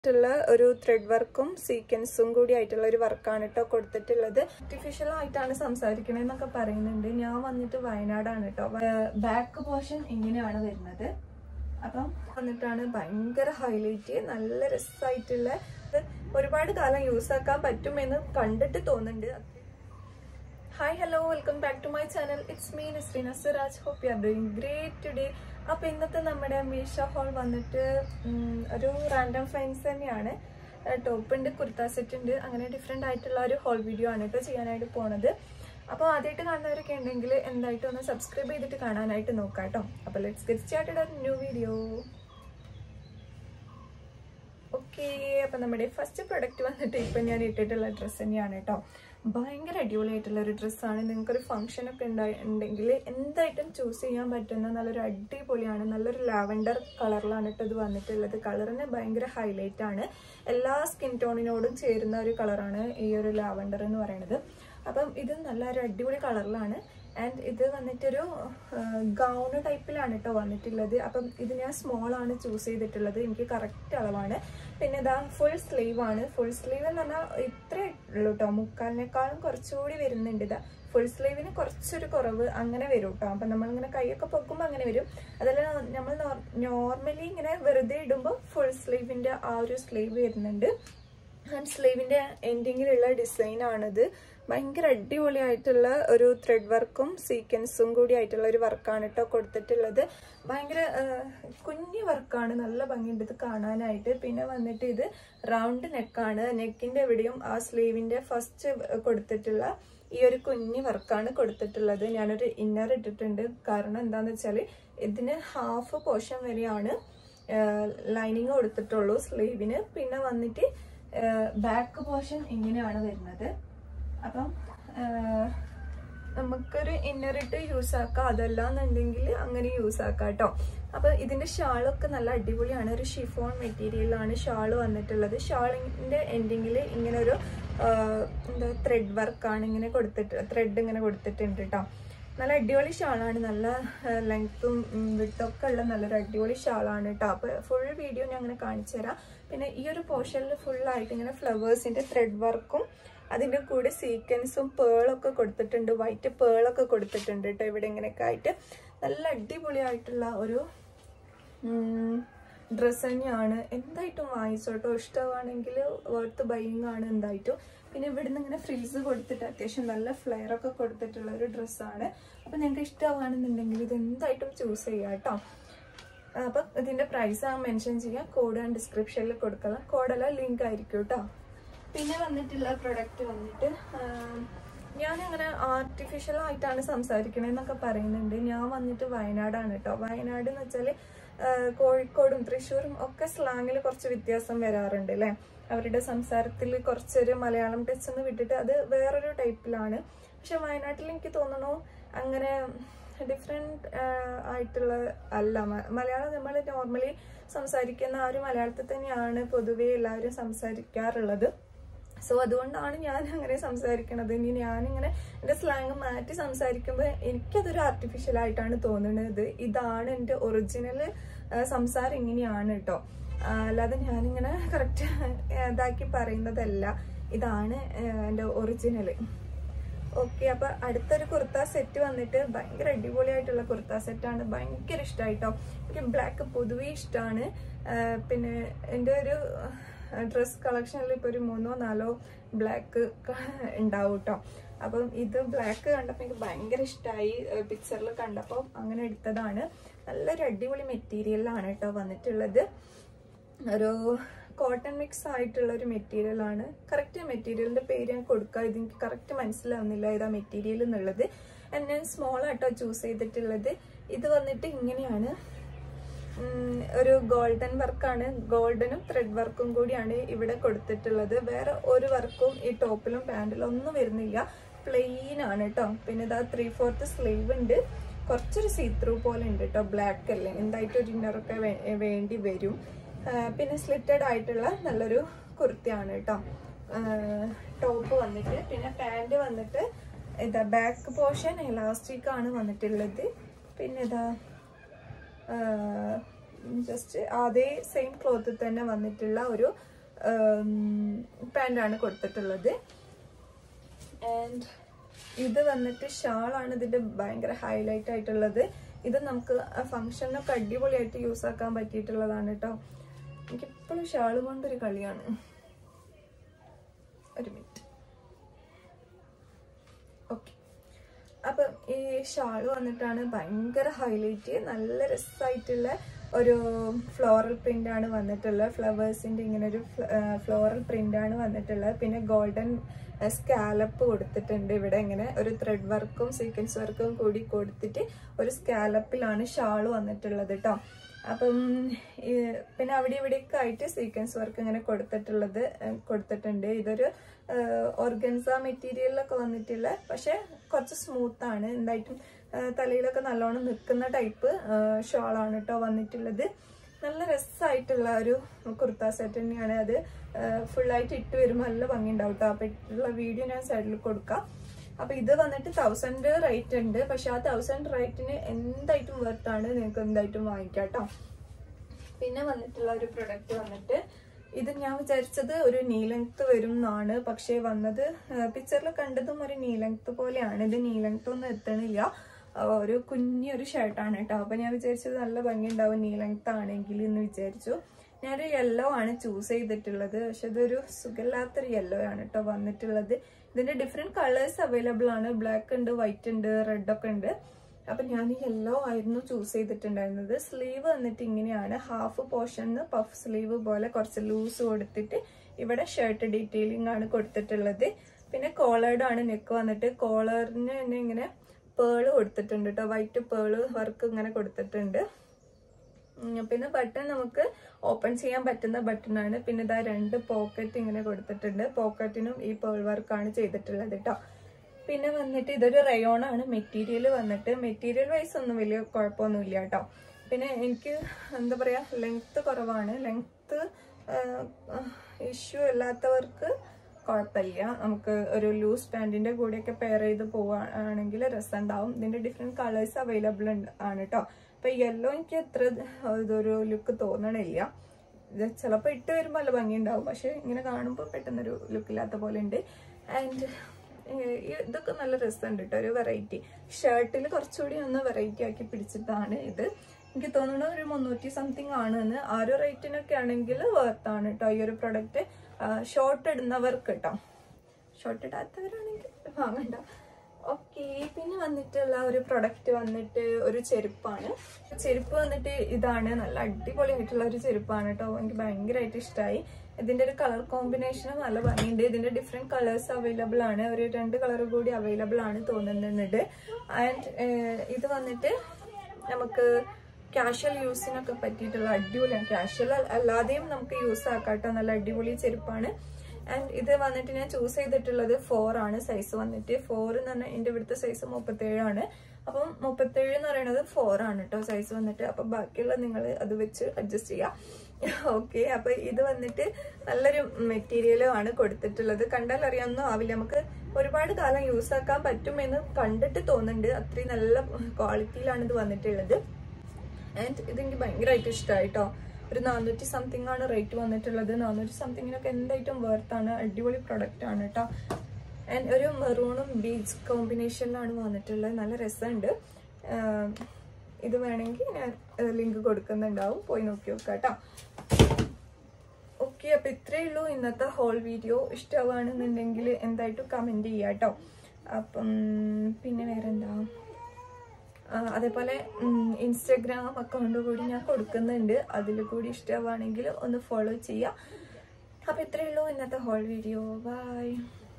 ുള്ള ഒരു ത്രെഡ് വർക്കും സീക്വൻസും കൂടി ആയിട്ടുള്ള ഒരു വർക്കാണ് കേട്ടോ കൊടുത്തിട്ടുള്ളത് ആർട്ടിഫിഷ്യൽ ആയിട്ടാണ് സംസാരിക്കണേന്നൊക്കെ പറയുന്നുണ്ട് ഞാൻ വന്നിട്ട് വയനാടാണ് കേട്ടോ ബാക്ക് പോർഷൻ ഇങ്ങനെയാണ് വരുന്നത് അപ്പം വന്നിട്ടാണ് ഭയങ്കര ഹൈലൈറ്റ് നല്ല രസമായിട്ടുള്ള ഒരുപാട് കാലം യൂസ് ആക്കാൻ പറ്റുമെന്ന് കണ്ടിട്ട് തോന്നുന്നുണ്ട് hi hello welcome back to my channel it's me Nasreena Siraj hope you are doing great today അപ്പൊ ഇന്നത്തെ നമ്മുടെ മീഷ ഹോൾ വന്നിട്ട് ഉം, ഒരു റാൻഡം ഫൈൻസ് തന്നെയാണ് ടോപ്പ് ഉണ്ട് കുർത്ത സെറ്റ് ഉണ്ട് അങ്ങനെ ഡിഫറെൻ്റ് ആയിട്ടുള്ള ഒരു ഹോൾ വീഡിയോ ആണ് കേട്ടോ ചെയ്യാനായിട്ട് പോണത് അപ്പോൾ ആദ്യമായിട്ട് കാണുന്നവരൊക്കെ ഉണ്ടെങ്കിൽ എന്തായിട്ടും ഒന്ന് സബ്സ്ക്രൈബ് ചെയ്തിട്ട് കാണാനായിട്ട് നോക്കാം കേട്ടോ അപ്പോൾ let's get started new video okay അപ്പൊ നമ്മുടെ ഫസ്റ്റ് പ്രൊഡക്റ്റ് വന്നിട്ട് ഇപ്പൊ ഞാൻ ഇട്ടിട്ടുള്ള ഡ്രസ്സ് തന്നെയാണ് കേട്ടോ ഭയങ്കര അടിപൊളിയായിട്ടുള്ള ഒരു ഡ്രസ്സാണ് നിങ്ങൾക്കൊരു ഫംഗ്ഷൻ ഒക്കെ ഉണ്ടായി ഉണ്ടെങ്കിൽ എന്തായിട്ടും ചൂസ് ചെയ്യാൻ പറ്റുന്ന നല്ലൊരു അടിപൊളിയാണ് നല്ലൊരു ലാവൻഡർ കളറിലാണ് കേട്ടോ ഇത് വന്നിട്ടുള്ളത് കളറിന് ഭയങ്കര ഹൈലൈറ്റ് ആണ് എല്ലാ സ്കിൻ ടോണിനോടും ചേരുന്ന ഒരു കളറാണ് ഈ ഒരു ലാവൻഡർ എന്ന് പറയുന്നത് അപ്പം ഇത് നല്ല ഒരു അടിപൊളി കളറിലാണ് ആൻഡ് ഇത് വന്നിട്ടൊരു ഗൗണ് ടൈപ്പിലാണ് കേട്ടോ വന്നിട്ടുള്ളത് അപ്പം ഇത് ഞാൻ സ്മോൾ ആണ് ചൂസ് ചെയ്തിട്ടുള്ളത് എനിക്ക് കറക്റ്റ് അളവാണ് പിന്നെ ഇതാ ഫുൾ സ്ലീവ് ആണ് ഫുൾ സ്ലീവ് എന്ന് പറഞ്ഞാൽ ഇത്രേ ഉള്ളൂ കേട്ടോ മുക്കാലിനേക്കാളും കുറച്ചുകൂടി വരുന്നുണ്ട് ഇതാ ഫുൾ സ്ലീവിന് കുറച്ചൊരു കുറവ് അങ്ങനെ വരും കേട്ടോ അപ്പം നമ്മളിങ്ങനെ കൈയൊക്കെ പൊക്കുമ്പോൾ അങ്ങനെ വരും അതല്ല നമ്മൾ നോർമലി ഇങ്ങനെ വെറുതെ ഇടുമ്പോൾ ഫുൾ സ്ലീവിൻ്റെ ആ ഒരു സ്ലീവ് വരുന്നുണ്ട് ഹാൻഡ് സ്ലീവിന്റെ എൻഡിങ്ങിലുള്ള ഡിസൈൻ ആണിത് ഭയങ്കര അടിപൊളിയായിട്ടുള്ള ഒരു ത്രെഡ് വർക്കും സീക്വൻസും കൂടി ആയിട്ടുള്ള ഒരു വർക്കാണ് കേട്ടോ കൊടുത്തിട്ടുള്ളത് ഭയങ്കര ആ, കുഞ്ഞു വർക്കാണ് നല്ല ഭംഗിയുണ്ട് ഇത് കാണാനായിട്ട് പിന്നെ വന്നിട്ട് ഇത് റൗണ്ട് നെക്കാണ് നെക്കിന്റെ എവിടെയും ആ സ്ലീവിന്റെ ഫസ്റ്റ് കൊടുത്തിട്ടുള്ള ഈ ഒരു കുഞ്ഞു വർക്കാണ് കൊടുത്തിട്ടുള്ളത് ഞാനൊരു ഇന്നർ ഇട്ടിട്ടുണ്ട് കാരണം എന്താന്ന് വെച്ചാൽ ഇതിന് ഹാഫ് പോർഷൻ വരെയാണ് ലൈനിങ് കൊടുത്തിട്ടുള്ളൂ സ്ലീവിന് പിന്നെ വന്നിട്ട് ബാക്ക് പോർഷൻ ഇങ്ങനെയാണ് വരുന്നത് അപ്പം ആഹ്, നമുക്കൊരു ഇന്നർ ഇട്ട് യൂസ് ആക്കാം അതല്ല എന്നുണ്ടെങ്കിൽ അങ്ങനെ യൂസ് ആക്കാം കേട്ടോ അപ്പൊ ഇതിന്റെ ഷാളൊക്കെ നല്ല അടിപൊളിയാണ് ഒരു ഷിഫോൺ മെറ്റീരിയലാണ് ഷാള് വന്നിട്ടുള്ളത് ഷാളിന്റെ എൻഡിങ്ങിൽ ഇങ്ങനെ ഒരു ആഹ്, എന്താ ത്രെഡ് വർക്കാണ് ഇങ്ങനെ കൊടുത്തിട്ട് ത്രെഡ് ഇങ്ങനെ കൊടുത്തിട്ടുണ്ട് കേട്ടോ നല്ല അടിപൊളി ഷാളാണ് നല്ല ലെങ്ത്തും വിട്ടൊക്കെ ഉള്ള നല്ലൊരു അടിപൊളി ഷാളാണ് കേട്ടോ അപ്പൊ ഫുൾ വീഡിയോ ഞാൻ അങ്ങനെ കാണിച്ചു തരാം പിന്നെ ഈ ഒരു പോർഷനിൽ ഫുള്ളായിട്ട് ഇങ്ങനെ ഫ്ലവേഴ്സിന്റെ ത്രെഡ് വർക്കും അതിന്റെ കൂടെ സീക്വൻസും പേളൊക്കെ കൊടുത്തിട്ടുണ്ട് വൈറ്റ് പേളൊക്കെ കൊടുത്തിട്ടുണ്ട് കേട്ടോ ഇവിടെ ഇങ്ങനെയൊക്കെ ആയിട്ട് നല്ല അടിപൊളിയായിട്ടുള്ള ഒരു ഡ്രസ്സ് തന്നെയാണ് എന്തായിട്ടും വാങ്ങിച്ചോട്ടോ ഇഷ്ടമാണെങ്കിൽ വർത്ത് ബൈയിങ് ആണ് എന്തായിട്ടും പിന്നെ ഇവിടുന്ന് ഇങ്ങനെ ഫ്രിൽസ് കൊടുത്തിട്ട് അത്യാവശ്യം നല്ല ഫ്ലെയർ ഒക്കെ കൊടുത്തിട്ടുള്ള ഒരു ഡ്രസ്സാണ് അപ്പം നിങ്ങൾക്ക് ഇഷ്ടമാണെന്നുണ്ടെങ്കിൽ ഇത് എന്തായിട്ടും ചൂസ് ചെയ്യാം കേട്ടോ അപ്പം ഇതിന്റെ പ്രൈസ് ആ മെൻഷൻ ചെയ്യാം കോഡ് ഞാൻ ഡിസ്ക്രിപ്ഷനിൽ കൊടുക്കാം കോഡല്ല ലിങ്ക് ആയിരിക്കും കേട്ടോ പിന്നെ വന്നിട്ടുള്ള പ്രൊഡക്റ്റ് വന്നിട്ട് ഞാൻ അങ്ങനെ ആർട്ടിഫിഷ്യൽ ആയിട്ടാണ് സംസാരിക്കണേന്നൊക്കെ പറയുന്നുണ്ട് ഞാൻ വന്നിട്ട് വയനാടാണ് കേട്ടോ വയനാട് എന്ന് വെച്ചാൽ കോഴിക്കോടും തൃശ്ശൂരും ഒക്കെ സ്ലാങ്ങിൽ കുറച്ച് വ്യത്യാസം വരാറുണ്ട് അല്ലേ അവരുടെ സംസാരത്തിൽ കുറച്ചൊരു മലയാളം ടച്ച് ഒന്ന് വിട്ടിട്ട് അത് വേറൊരു ടൈപ്പിലാണ് പക്ഷെ വയനാട്ടിൽ എനിക്ക് തോന്നുന്നു അങ്ങനെ ഡിഫറെൻറ്റ് ആയിട്ടുള്ള അല്ല മ- മലയാളം നമ്മൾ നോർമലി സംസാരിക്കുന്ന ആ ഒരു മലയാളത്തിൽ തന്നെയാണ് പൊതുവേ എല്ലാവരും സംസാരിക്കാറുള്ളത് സോ അതുകൊണ്ടാണ് ഞാൻ അങ്ങനെ സംസാരിക്കണത് ഇനി ഞാനിങ്ങനെ എൻ്റെ സ്ലാങ് മാറ്റി സംസാരിക്കുമ്പോൾ എനിക്കതൊരു ആർട്ടിഫിഷ്യൽ ആയിട്ടാണ് തോന്നുന്നത് ഇതാണ് എൻ്റെ ഒറിജിനൽ സംസാരം ഇങ്ങനെയാണ് കേട്ടോ ആ, അല്ലാതെ ഞാനിങ്ങനെ കറക്റ്റ് ഇതാക്കി പറയുന്നതല്ല ഇതാണ് എൻ്റെ ഒറിജിനൽ ഓക്കെ അപ്പൊ അടുത്തൊരു കുർത്ത സെറ്റ് വന്നിട്ട് ഭയങ്കര അടിപൊളിയായിട്ടുള്ള കുർത്ത സെറ്റാണ് ഭയങ്കര ഇഷ്ടമായിട്ടോ എനിക്ക് ബ്ലാക്ക് പൊതുവേ ഇഷ്ടമാണ് പിന്നെ എൻ്റെ ഒരു ഡ്രസ് കളക്ഷനിൽ ഇപ്പോൾ ഒരു മൂന്നോ നാലോ ബ്ലാക്ക് ഉണ്ടാവും കേട്ടോ അപ്പം ഇത് ബ്ലാക്ക് കണ്ടപ്പോൾ എനിക്ക് ഭയങ്കര ഇഷ്ടമായി പിക്ചറിൽ കണ്ടപ്പോൾ അങ്ങനെ എടുത്തതാണ് നല്ലൊരു അടിപൊളി മെറ്റീരിയലാണ് കേട്ടോ വന്നിട്ടുള്ളത് ഒരു കോട്ടൺ മിക്സ് ആയിട്ടുള്ള ഒരു മെറ്റീരിയൽ ആണ് കറക്റ്റ് മെറ്റീരിയലിന്റെ പേര് ഞാൻ കൊടുക്കുക ഇത് എനിക്ക് കറക്റ്റ് മനസ്സിലാവുന്നില്ല ഇതാ മെറ്റീരിയൽ എന്നുള്ളത് And ഞാൻ സ്മോൾ ആയിട്ടോ ചൂസ് ചെയ്തിട്ടുള്ളത് ഇത് വന്നിട്ട് ഇങ്ങനെയാണ് ഉം, ഒരു ഗോൾഡൻ വർക്കാണ് ഗോൾഡനും ത്രെഡ് വർക്കും കൂടിയാണ് ഇവിടെ കൊടുത്തിട്ടുള്ളത് വേറെ ഒരു വർക്കും ഈ ടോപ്പിലും പാൻറ്റിലും ഒന്നും വരുന്നില്ല പ്ലെയിൻ ആണ് കേട്ടോ പിന്നെ ഇതാ ത്രീ ഫോർത്ത് സ്ലീവ് ഉണ്ട് കുറച്ചൊരു സീ ത്രൂ പോലെ ഉണ്ട് കേട്ടോ ബ്ലാക്ക് അല്ലേ എന്തായിട്ട് ഒരു ഇന്നറൊക്കെ വേണ്ടി വരും ആ, പിന്നെ സ്ലിറ്റഡ് ആയിട്ടുള്ള നല്ലൊരു കുർത്തിയാണ് കേട്ടോ ടോപ്പ് വന്നിട്ട് പിന്നെ പാൻറ് വന്നിട്ട് ഇതാ ബാക്ക് പോർഷൻ എലാസ്റ്റിക് ആണ് വന്നിട്ടുള്ളത് പിന്നെ ഇതാ ജസ്റ്റ് അതേ സെയിം ക്ലോത്തിൽ തന്നെ വന്നിട്ടുള്ള ഒരു പാൻ്റാണ് കൊടുത്തിട്ടുള്ളത് ആൻഡ് ഇത് വന്നിട്ട് ഷാളാണ് ഇതിന്റെ ഭയങ്കര ഹൈലൈറ്റ് ആയിട്ടുള്ളത് ഇത് നമുക്ക് ഫംഗ്ഷനൊക്കെ അടിപൊളിയായിട്ട് യൂസ് ആക്കാൻ പറ്റിയിട്ടുള്ളതാണ് കേട്ടോ എനിക്ക് എപ്പോഴും ഷാള് കൊണ്ടൊരു കളിയാണ് ഒരു മിനിറ്റ് ഓക്കെ അപ്പം ഈ ഷാള് വന്നിട്ടാണ് ഭയങ്കര ഹൈലൈറ്റ് നല്ല രസമായിട്ടുള്ള ഒരു ഫ്ലോറൽ പ്രിന്റ് ആണ് വന്നിട്ടുള്ളത് ഫ്ലവേഴ്സിന്റെ ഇങ്ങനെ ഒരു ഫ്ലോറൽ പ്രിന്റ് ആണ് വന്നിട്ടുള്ളത് പിന്നെ ഗോൾഡൻ സ്കാലപ്പ് കൊടുത്തിട്ടുണ്ട് ഇവിടെ ഇങ്ങനെ ഒരു ത്രെഡ് വർക്കും സീക്വൻസ് വർക്കും കൂടി കൊടുത്തിട്ട് ഒരു സ്കാലപ്പിലാണ് ഷാള് വന്നിട്ടുള്ളത് കേട്ടോ അപ്പം ഈ പിന്നെ അവിടെ ഇവിടെയൊക്കെ ആയിട്ട് സീക്വൻസ് വർക്ക് ഇങ്ങനെ കൊടുത്തിട്ടുള്ളത് ഏഹ് കൊടുത്തിട്ടുണ്ട് ഇതൊരു ഓർഗൻസ മെറ്റീരിയലിലൊക്കെ വന്നിട്ടുള്ള പക്ഷെ കുറച്ച് സ്മൂത്ത് ആണ് എന്തായിട്ടും ഏഹ് തലയിലൊക്കെ നല്ലോണം നിൽക്കുന്ന ടൈപ്പ് ഷോളാണ് കേട്ടോ വന്നിട്ടുള്ളത് നല്ല രസമായിട്ടുള്ള ഒരു കുർത്ത സെറ്റ് തന്നെയാണ് അത് ഫുള്ളായിട്ട് ഇട്ട് വരുമ്പോൾ നല്ല ഭംഗി ഉണ്ടാവും കേട്ടോ അപ്പം ഇട്ടുള്ള വീഡിയോ ഞാൻ സൈഡിൽ കൊടുക്കാം അപ്പൊ ഇത് വന്നിട്ട് തൗസൻഡ് റേറ്റ് ഉണ്ട് പക്ഷെ ആ തൗസൻഡ് റേറ്റിന് എന്തായിട്ടും വർത്താണ് നിങ്ങൾക്ക് എന്തായിട്ടും വാങ്ങിക്കാം കേട്ടോ പിന്നെ വന്നിട്ടുള്ള ഒരു പ്രൊഡക്റ്റ് വന്നിട്ട് ഇത് ഞാൻ വിചാരിച്ചത് ഒരു നീ ലെങ്ത് വരും എന്നാണ് പക്ഷേ വന്നത് പിക്ചറിൽ കണ്ടതും ഒരു നീ ലെങ്ത് പോലെയാണ് ഇത് നീ ലെങ്ത് ഒന്നും എത്തണില്ല ആ, ഒരു കുഞ്ഞൊരു ഷർട്ടാണ് കേട്ടോ അപ്പൊ ഞാൻ വിചാരിച്ചത് നല്ല ഭംഗി ഉണ്ടാവും നീ ലെങ്ത് ആണെങ്കിൽ എന്ന് വിചാരിച്ചു ഞാനൊരു യെല്ലോ ആണ് ചൂസ് ചെയ്തിട്ടുള്ളത് പക്ഷെ ഇതൊരു സുഖമില്ലാത്തൊരു യെല്ലോ ആണ് കേട്ടോ വന്നിട്ടുള്ളത് ഇതിന്റെ ഡിഫറെന്റ് കളേഴ്സ് അവൈലബിൾ ആണ് ബ്ലാക്ക് ഉണ്ട് വൈറ്റ് ഉണ്ട് റെഡ് ഒക്കെ ഉണ്ട് അപ്പൊ ഞാൻ ഈ യെല്ലോ ആയിരുന്നു ചൂസ് ചെയ്തിട്ടുണ്ടായിരുന്നത് സ്ലീവ് വന്നിട്ട് ഇങ്ങനെയാണ് ഹാഫ് പോർഷന് പഫ് സ്ലീവ് പോലെ കുറച്ച് ലൂസ് കൊടുത്തിട്ട് ഇവിടെ ഷർട്ട് ഡീറ്റെയിലിംഗ് ആണ് കൊടുത്തിട്ടുള്ളത് പിന്നെ കോളേർഡ് ആണ് നെക്ക് വന്നിട്ട് കോളറിന് തന്നെ ഇങ്ങനെ പേള് കൊടുത്തിട്ടുണ്ട് കേട്ടോ വൈറ്റ് പേള് വർക്ക് ഇങ്ങനെ കൊടുത്തിട്ടുണ്ട് ഉം, പിന്നെ ബട്ടൺ നമുക്ക് ഓപ്പൺ ചെയ്യാൻ പറ്റുന്ന ബട്ടൺ ആണ് പിന്നെ ഇതാ രണ്ട് പോക്കറ്റ് ഇങ്ങനെ കൊടുത്തിട്ടുണ്ട് പോക്കറ്റിനും ഈ പേൾ വർക്കാണ് ചെയ്തിട്ടുള്ളത് കേട്ടോ പിന്നെ വന്നിട്ട് ഇതൊരു റയോൺ ആണ് മെറ്റീരിയൽ വന്നിട്ട് മെറ്റീരിയൽ വൈസ് ഒന്നും വലിയ കുഴപ്പമൊന്നുമില്ല കേട്ടോ പിന്നെ എനിക്ക് എന്താ പറയാ ലെങ്ത് കുറവാണ് ലെങ്ത് ഇഷ്യൂ അല്ലാത്തവർക്ക് കുഴപ്പമില്ല നമുക്ക് ഒരു ലൂസ് പാൻറ്റിന്റെ കൂടെയൊക്കെ പെയർ ചെയ്ത് പോവുകയാണെങ്കിൽ രസം ഉണ്ടാവും ഇതിന്റെ ഡിഫറെന്റ് കളേഴ്സ് അവൈലബിൾ ആണ് കേട്ടോ അപ്പൊ യെല്ലോ എനിക്ക് അത്ര ഇതൊരു ലുക്ക് തോന്നണില്ല ഇത് ചിലപ്പോ ഇട്ട് വരുമ്പോൾ നല്ല ഭംഗി ഉണ്ടാവും പക്ഷെ ഇങ്ങനെ കാണുമ്പോൾ പെട്ടെന്നൊരു ലുക്ക് ഇല്ലാത്ത പോലെ ഉണ്ട് ആൻഡ് ഇതൊക്കെ നല്ല രസമുണ്ട് കേട്ടോ ഒരു വെറൈറ്റി ഷർട്ടിൽ കുറച്ചുകൂടി ഒന്ന് വെറൈറ്റി ആക്കി പിടിച്ചിട്ടാണ് ഇത് എനിക്ക് തോന്നുന്നു ഒരു മുന്നൂറ്റി സംതിങ് ആണ് എന്ന് ആ ഒരു റേറ്റിനൊക്കെ ആണെങ്കിൽ വർത്താണ് കേട്ടോ ഈ ഒരു പ്രൊഡക്റ്റ് ഷോർട്ട് ഇടുന്നവർക്ക് കേട്ടോ ഷോർട്ട് ഇടാത്തവരാണെങ്കിൽ വാങ്ങണ്ട ഓക്കെ പിന്നെ വന്നിട്ടുള്ള ഒരു പ്രൊഡക്റ്റ് വന്നിട്ട് ഒരു ചെരുപ്പാണ് ചെരുപ്പ് വന്നിട്ട് ഇതാണ് നല്ല അടിപൊളിയായിട്ടുള്ള ഒരു ചെരുപ്പാണ് കേട്ടോ എനിക്ക് ഭയങ്കരമായിട്ട് ഇഷ്ടമായി ഇതിന്റെ ഒരു കളർ കോമ്പിനേഷനും നല്ല ഭംഗിയുണ്ട് ഇതിന്റെ ഡിഫറെന്റ് കളേഴ്സ് അവൈലബിൾ ആണ് ഒരു രണ്ട് കളർ കൂടി അവൈലബിൾ ആണ് തോന്നുന്നുണ്ട് ആൻഡ് ഇത് വന്നിട്ട് നമുക്ക് കാഷ്വൽ യൂസിനൊക്കെ പറ്റിയിട്ടുള്ള അടിപൊളിയാണ് കാഷ്വൽ അല്ലാതെയും നമുക്ക് യൂസ് ആക്കാം കേട്ടോ നല്ല അടിപൊളി ചെരുപ്പാണ് ആൻഡ് ഇത് വന്നിട്ട് ഞാൻ ചൂസ് ചെയ്തിട്ടുള്ളത് ഫോർ ആണ് സൈസ് വന്നിട്ട് ഫോർ എന്ന് പറഞ്ഞാൽ എൻ്റെ ഇവിടുത്തെ സൈസ് മുപ്പത്തേഴാണ് അപ്പം മുപ്പത്തേഴ് എന്ന് പറയുന്നത് ഫോർ ആണ് കേട്ടോ സൈസ് വന്നിട്ട് അപ്പം ബാക്കിയുള്ള നിങ്ങൾ അത് വെച്ച് അഡ്ജസ്റ്റ് ചെയ്യാം ഓക്കെ അപ്പൊ ഇത് വന്നിട്ട് നല്ലൊരു മെറ്റീരിയലും ആണ് കൊടുത്തിട്ടുള്ളത് കണ്ടാൽ അറിയാവുന്ന ആവില്ല നമുക്ക് ഒരുപാട് കാലം യൂസ് ആക്കാൻ പറ്റുമെന്ന് കണ്ടിട്ട് തോന്നുന്നുണ്ട് അത്രയും നല്ല ക്വാളിറ്റിയിലാണ് ഇത് വന്നിട്ടുള്ളത് ആൻഡ് ഇതെനിക്ക് ഭയങ്കരമായിട്ട് ഇഷ്ടമായിട്ടോ ഒരു നാനൂറ്റി സംതിങ് ആണ് റേറ്റ് വന്നിട്ടുള്ളത് നാനൂറ്റി സംതിങ്ങിനൊക്കെ എന്തായിട്ടും വേർത്താണ് അടിപൊളി പ്രൊഡക്റ്റ് ആണ് കേട്ടോ ആൻഡ് ഒരു മെറൂണും ബീച്ച് കോമ്പിനേഷനിലാണ് വന്നിട്ടുള്ളത് നല്ല രസമുണ്ട് ആഹ് ഇത് വേണമെങ്കിൽ ഞാൻ ലിങ്ക് കൊടുക്കുന്നുണ്ടാവും പോയി നോക്കി നോക്കാം കേട്ടോ ഓക്കെ അപ്പൊ ഇത്രയേ ഉള്ളൂ ഇന്നത്തെ ഹോൾ വീഡിയോ ഇഷ്ടമാണെന്നുണ്ടെങ്കിൽ എന്തായിട്ടും കമന്റ് ചെയ്യാം കേട്ടോ അപ്പം പിന്നെ വേറെന്താ ആ, അതേപോലെ ഇൻസ്റ്റഗ്രാം അക്കൗണ്ട് കൂടി ഞാൻ കൊടുക്കുന്നുണ്ട് അതിൽ കൂടി ഇഷ്ടമാണെങ്കിൽ ഒന്ന് ഫോളോ ചെയ്യാം അപ്പൊ ഇത്രയേ ഉള്ളൂ ഇന്നത്തെ ഹോൾ വീഡിയോ ബൈ